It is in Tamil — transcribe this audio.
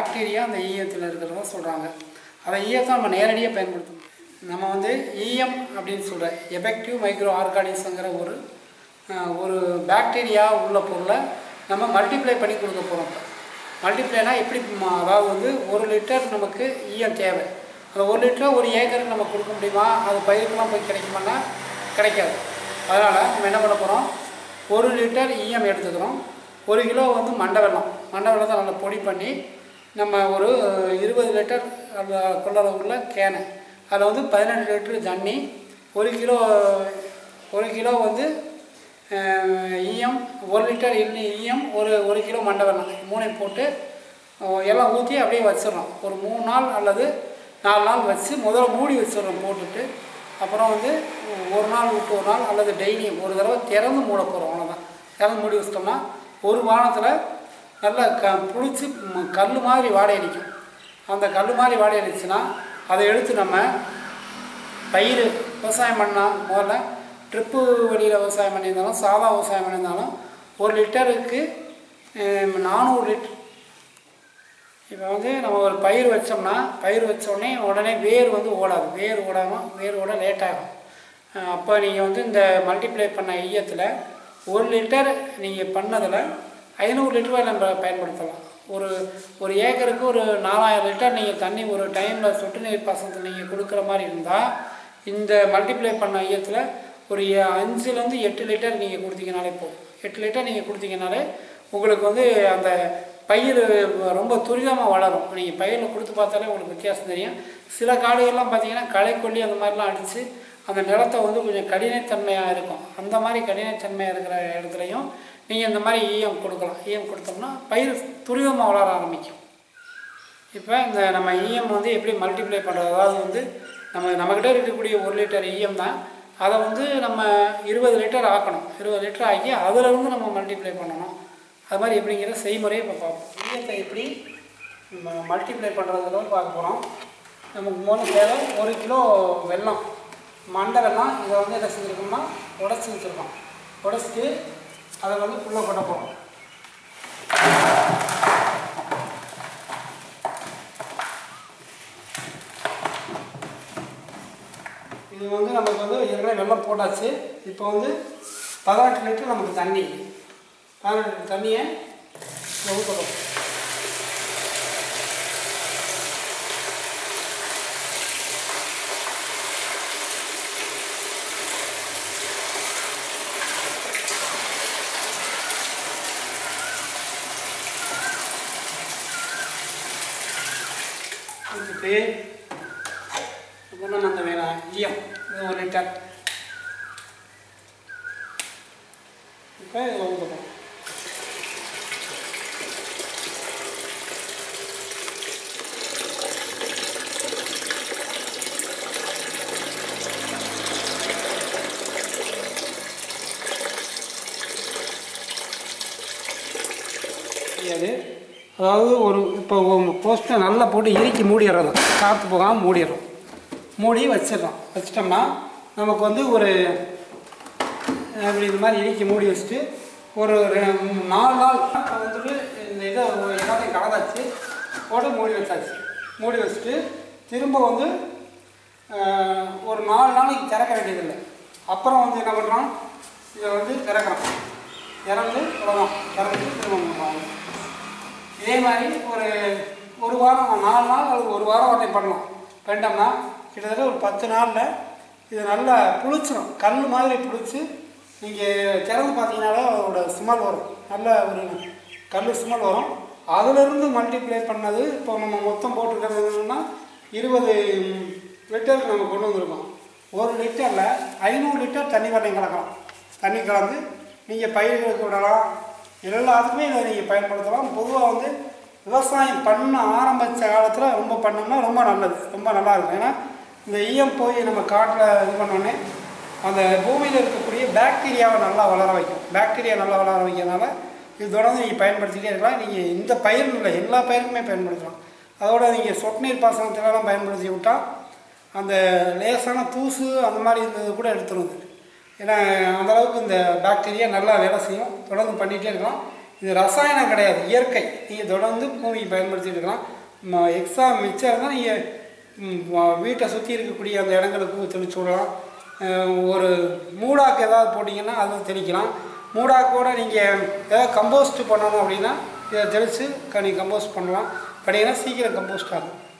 பாக்டீரியா அந்த ஈயத்தில் இருக்கிறதா சொல்கிறாங்க அதை ஈயத்தை நம்ம நேரடியாக பயன்படுத்தணும் நம்ம வந்து ஈயம் அப்படின்னு சொல்கிற எஃபெக்டிவ் மைக்ரோ ஆர்கானிசங்கிற ஒரு அஹ், ஒரு பாக்டீரியா உள்ள பொருளை நம்ம மல்டிப்ளை பண்ணி கொடுக்க போகிறோம் இப்போ மல்டிப்ளைனா எப்படி ம- அதாவது வந்து ஒரு லிட்டர் நமக்கு ஈயம் தேவை அந்த ஒரு லிட்டர் ஒரு ஏக்கருக்கு நம்ம கொடுக்க முடியுமா அது பயிருக்கெல்லாம் போய் கிடைக்குமான்னா கிடைக்காது அதனால் நம்ம என்ன பண்ண போகிறோம் ஒரு லிட்டர் ஈயம் எடுத்துக்கிறோம் ஒரு கிலோ வந்து மண்டை வெல்லம் மண்டை வெல்லத்தை நல்லா பொடி பண்ணி நம்ம ஒரு இருபது லிட்டர் அந்த கொள்ளளவுள்ள கேனு அதில் வந்து பதினெட்டு லிட்டர் தண்ணி ஒரு கிலோ ஒரு கிலோ வந்து அஹ், ஈயம் ஒரு லிட்டர் எண்ணி ஈயம் ஒரு ஒரு கிலோ மண்டை வெல்லம் மூணையும் போட்டு அஹ், எல்லாம் ஊற்றி அப்படியே வச்சிடறோம் ஒரு மூணு நாள் அல்லது நாலு நாள் வச்சு முதல்ல மூடி வச்சிடுறோம் போட்டுட்டு அப்புறம் வந்து ஒரு நாள் விட்டு ஒரு நாள் அல்லது டெய்லியும் ஒரு தடவை திறந்து மூட போகிறோம் அவ்வளோதான் திறந்து மூடி வச்சிட்டோம்னா ஒரு வாரத்தில் நல்லா க புளிச்சு கல் மாதிரி வாடை அடிக்கும் அந்த கல் மாதிரி வாடை அடிச்சுன்னா அதை எடுத்து நம்ம பயிர் விவசாயம் பண்ணால் முதல்ல ட்ரிப்பு வழியில் விவசாயம் பண்ணியிருந்தாலும் சாதா விவசாயம் பண்ணியிருந்தாலும் ஒரு லிட்டருக்கு அஹ், நானூறு லிட்டர் இப்போ வந்து நம்ம ஒரு பயிர் வச்சோம்னா பயிர் வச்ச உடனே உடனே வேர் வந்து ஓடாது வேர் ஓடாமல் வேர் ஓட லேட் ஆகும் அஹ், அப்போ நீங்கள் வந்து இந்த மல்டிப்ளை பண்ண ஈயத்தில் ஒரு லிட்டர் நீங்கள் பண்ணதில் ஐநூறு லிட்டர் வரை நம்ம பயன்படுத்தலாம் ஒரு ஒரு ஏக்கருக்கு ஒரு நாலாயிரம் லிட்டர் நீங்கள் தண்ணி ஒரு டைமில் சொட்டு நீர் பாசனத்தில் நீங்கள் கொடுக்குற மாதிரி இருந்தால் இந்த மல்டிப்ளை பண்ண ஈயத்தில் ஒரு எ- அஞ்சுலேருந்து எட்டு லிட்டர் நீங்கள் கொடுத்தீங்கனாலே போதும் எட்டு லிட்டர் நீங்கள் கொடுத்தீங்கனாலே உங்களுக்கு வந்து அந்த பயிர் ரொம்ப துரிதமாக வளரும் நீங்கள் பயிரில் கொடுத்து பார்த்தாலே உங்களுக்கு வித்தியாசம் தெரியும் சில காடுகள்லாம் பார்த்தீங்கன்னா களைக்கொல்லி அந்த மாதிரிலாம் அடித்து அந்த நிலத்தை வந்து கொஞ்சம் கடினத்தன்மையாக இருக்கும் அந்த மாதிரி கடினத்தன்மையாக இருக்கிற இடத்துலையும் நீங்கள் இந்த மாதிரி ஈயம் கொடுக்கலாம் ஈயம் கொடுத்தோம்னா பயிர் துரிதமாக வளர ஆரம்பிக்கும் இப்போ இந்த நம்ம ஈயம் வந்து எப்படி மல்டிப்ளை பண்ணுறது அதாவது வந்து நம்ம நம்மக்கிட்ட இருக்கக்கூடிய ஒரு லிட்டர் ஈயம் தான் அதை வந்து நம்ம இருபது லிட்டர் ஆக்கணும் இருபது லிட்டர் ஆக்கி அதில் இருந்து நம்ம மல்டிப்ளை பண்ணணும் அது மாதிரி எப்படிங்கிற செய்முறையை இப்போ பார்ப்போம் ஈயத்தை எப்படி மல்டிப்ளை பண்ணுறதுல பார்க்க போகிறோம் நமக்கு முதல்ல தேவை ஒரு கிலோ வெல்லம் மண்டை வெல்லம் இதை வந்து என்ன செஞ்சுருக்கோம்னா உடச்சி வச்சுருக்கோம் உடச்சிட்டு அதை வந்து ஃபுல்லாக கொட்ட போகிறோம் இது வந்து நமக்கு வந்து ஏற்கனவே வெள்ளம் போட்டாச்சு இப்போ வந்து பதினெட்டு லிட்டர் நமக்கு தண்ணி பதினெட்டு லிட்டர் தண்ணியை இதில் ஊற்றணும் ஊற்றிட்டு அப்புறம் அந்த வேணாம் ஈயம் இது ஒரு லிட்டர் இப்போ இதில் ஊற்றணும் முடியாது அதாவது ஒரு இப்போ போஸ்ட்டை நல்லா போட்டு இறுக்கி மூடிடுறது காற்று போகாமல் மூடிடுறோம் மூடி வச்சிடுறோம் வச்சிட்டோம்னா நமக்கு வந்து ஒரு அப்படி இந்த மாதிரி இறுக்கி மூடி வச்சுட்டு ஒரு ரெ- மூ- நாலு நாள் இப்போ வந்துட்டு இந்த இதை எல்லாத்தையும் கலந்தாச்சு போட்டு மூடி வச்சாச்சு மூடி வச்சுட்டு திரும்ப வந்து ஆஹ், ஒரு நாலு நாளைக்கு திறக்க வேண்டியதில்லை அப்புறம் வந்து என்ன பண்ணுறோம் இதை வந்து திறக்கிறோம் திறந்து அவ்வளோதான் திறந்து திரும்ப பண்ணுறோம் இதே மாதிரி ஒரு ஒரு வாரம் நாலு நாள் அல்லது ஒரு வாரம் வரை பண்ணலாம் பண்ணிட்டோம்னா கிட்டத்தட்ட ஒரு பத்து நாளில் இது நல்லா புளிச்சிடும் கல் மாதிரி புளிச்சு நீங்கள் திறந்து பார்த்தீங்கன்னாலே அதோட ஸ்மெல் வரும் நல்ல ஒரு கல் ஸ்மெல் வரும் அதிலிருந்து மல்டிப்ளை பண்ணது இப்போ நம்ம மொத்தம் போட்டுக்கிறது என்னன்னா இருபது லிட்டருக்கு நம்ம கொண்டு வந்திருக்கோம் ஒரு லிட்டரில் ஐநூறு லிட்டர் தண்ணி வரையும் கலக்கலாம் தண்ணி கலந்து நீங்கள் பயிர்களுக்கு விடலாம் எல்லாத்துக்குமே இதை நீங்கள் பயன்படுத்தலாம் பொதுவாக வந்து விவசாயம் பண்ண ஆரம்பித்த காலத்தில் ரொம்ப பண்ணோம்னா ரொம்ப நல்லது ரொம்ப நல்லா இருக்கும் ஏன்னா இந்த ஈயம் போய் நம்ம காட்டில் இது பண்ணோடனே அந்த பூமியில் இருக்கக்கூடிய பாக்டீரியாவை நல்லா வளர வைக்கும் பாக்டீரியா நல்லா வளர வைக்கிறதுனால இது தொடர்ந்து நீங்கள் பயன்படுத்திக்கிட்டே இருக்கலாம் நீங்கள் இந்த பயிர் இல்லை எல்லா பயிருக்குமே பயன்படுத்தலாம் அதோட நீங்கள் சொட்டு நீர் பாசனத்திலலாம் பயன்படுத்தி விட்டால் அந்த லேசான தூசு அந்த மாதிரி இருந்தது கூட எடுத்துரும் இது. ஏன்னா அந்த அளவுக்கு இந்த பாக்டீரியா நல்லா வேலை செய்யும் தொடர்ந்து பண்ணிகிட்டே இருக்கலாம் இது ரசாயனம் கிடையாது இயற்கை நீங்கள் தொடர்ந்து பூமிக்கு பயன்படுத்திட்டு இருக்கலாம் எக்ஸ்ட்ரா மிச்சம் இருந்தால் நீங்கள் வீட்டை சுற்றி இருக்கக்கூடிய அந்த இடங்களுக்கு தெளிச்சு விடலாம் அஹ் ஒரு மூடாக்கு ஏதாவது போட்டிங்கன்னா அதை தெளிக்கலாம் மூடாக்கோட நீங்கள் ஏதாவது கம்போஸ்ட் பண்ணணும் அப்படின்னா இதை தெளித்து நீங்கள் கம்போஸ்ட் பண்ணலாம் பண்ணிங்கன்னா சீக்கிரம் கம்போஸ்ட் ஆகும்